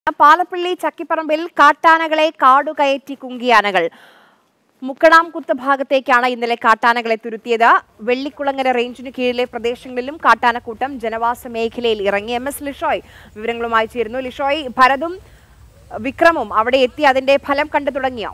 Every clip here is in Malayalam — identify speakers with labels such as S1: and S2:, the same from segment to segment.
S1: പാലപ്പള്ളി ചക്കിപ്പറമ്പിൽ കാട്ടാനകളെ കാടുകയറ്റി കുങ്കിയാനകൾ മുക്കടാംകുത്ത് ഭാഗത്തേക്കാണ് ഇന്നലെ കാട്ടാനകളെ തുരുത്തിയത് വെള്ളിക്കുളങ്ങര റേഞ്ചിന് കീഴിലെ പ്രദേശങ്ങളിലും കാട്ടാനക്കൂട്ടം ജനവാസ മേഖലയിൽ ഇറങ്ങി എം എസ് ലിഷോയ് വിവരങ്ങളുമായി ചേരുന്നു ലിഷോയ് ഭരതും വിക്രമും അവിടെ എത്തി അതിന്റെ ഫലം കണ്ടു തുടങ്ങിയോ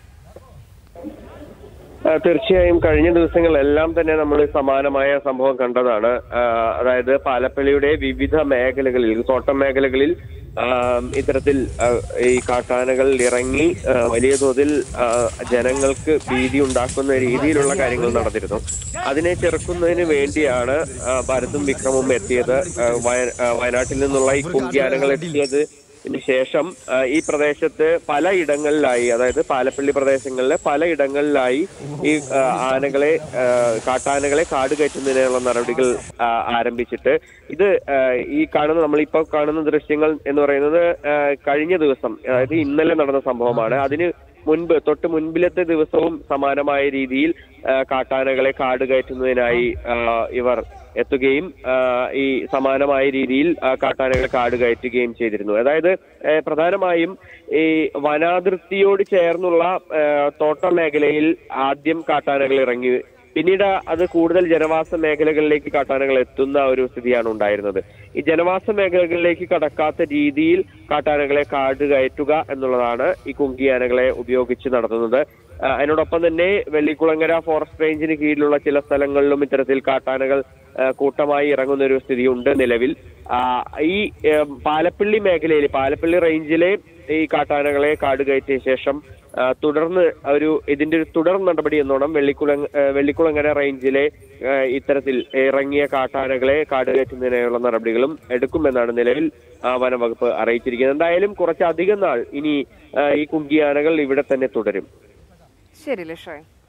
S2: ആ, തീർച്ചയായും കഴിഞ്ഞ ദിവസങ്ങളെല്ലാം തന്നെ നമ്മൾ സമാനമായ സംഭവം കണ്ടതാണ് ആ, അതായത് പാലപ്പള്ളിയുടെ വിവിധ മേഖലകളിൽ തോട്ടം മേഖലകളിൽ ആ, ഇത്തരത്തിൽ ആ, ഈ കാട്ടാനകൾ ഇറങ്ങി ആ, വലിയ തോതിൽ ആ, ജനങ്ങൾക്ക് ഭീതി ഉണ്ടാക്കുന്ന രീതിയിലുള്ള കാര്യങ്ങൾ നടന്നിരുന്നു അതിനെ ചെറുക്കുന്നതിന് വേണ്ടിയാണ് ആ, ഭരതും വിക്രമും എത്തിയത് ആ, വയ- ആ, വയനാട്ടിൽ നിന്നുള്ള ഈ കുങ്കിയാനകൾ എത്തിയത് ഇതിന് ശേഷം ആ, ഈ പ്രദേശത്ത് പലയിടങ്ങളിലായി അതായത് പാലപ്പള്ളി പ്രദേശങ്ങളിലെ പലയിടങ്ങളിലായി ഈ ആ, ആനകളെ ആ, കാട്ടാനകളെ കാട് കയറ്റുന്നതിനുള്ള നടപടികൾ ആ, ആരംഭിച്ചിട്ട് ഇത് ആ, ഈ കാണുന്ന നമ്മളിപ്പോൾ കാണുന്ന ദൃശ്യങ്ങൾ എന്ന് പറയുന്നത് ആ, കഴിഞ്ഞ ദിവസം അതായത് ഇന്നലെ നടന്ന സംഭവമാണ് അതിന് മുൻപ് തൊട്ട് മുൻപിലത്തെ ദിവസവും സമാനമായ രീതിയിൽ ആ, കാട്ടാനകളെ കാട് കയറ്റുന്നതിനായി ആ, ഇവർ എത്തുകയും ആ, ഈ സമാനമായ രീതിയിൽ ആ, കാട്ടാനകളെ കാട് കയറ്റുകയും ചെയ്തിരുന്നു അതായത് ഏ, പ്രധാനമായും ഈ വനാതിർത്തിയോട് ചേർന്നുള്ള ഏ, തോട്ട മേഖലയിൽ ആദ്യം കാട്ടാനകൾ ഇറങ്ങി പിന്നീട് അത് കൂടുതൽ ജനവാസ മേഖലകളിലേക്ക് കാട്ടാനകൾ എത്തുന്ന ഒരു സ്ഥിതിയാണ് ഉണ്ടായിരുന്നത് ഈ ജനവാസ മേഖലകളിലേക്ക് കടക്കാത്ത രീതിയിൽ കാട്ടാനകളെ കാട് കയറ്റുക എന്നുള്ളതാണ് ഈ കുങ്കിയാനകളെ ഉപയോഗിച്ച് നടത്തുന്നത് ആ, അതിനോടൊപ്പം തന്നെ വെള്ളിക്കുളങ്ങര ഫോറസ്റ്റ് റേഞ്ചിന് കീഴിലുള്ള ചില സ്ഥലങ്ങളിലും ഇത്തരത്തിൽ കാട്ടാനകൾ ആ, കൂട്ടമായി ഇറങ്ങുന്ന ഒരു സ്ഥിതിയുണ്ട് നിലവിൽ ആ, ഈ ഏം, പാലപ്പള്ളി മേഖലയിൽ പാലപ്പള്ളി റേഞ്ചിലെ ഈ കാട്ടാനകളെ കാട് കയറ്റിയ ശേഷം ആ, തുടർന്ന് ഒരു ഇതിന്റെ ഒരു തുടർ നടപടി എന്നോണം വെള്ളിക്കുള വെള്ളിക്കുളങ്ങര റേഞ്ചിലെ ആ, ഇത്തരത്തിൽ ഇറങ്ങിയ കാട്ടാനകളെ കാട് കയറ്റുന്നതിനുള്ള നടപടികളും എടുക്കുമെന്നാണ് നിലവിൽ ആ, വനംവകുപ്പ് അറിയിച്ചിരിക്കുന്നത് എന്തായാലും കുറച്ചധികം നാൾ ഇനി ആ, ഈ കുങ്കിയാനകൾ ഇവിടെ തന്നെ തുടരും
S1: ശരി ലിഷോയ്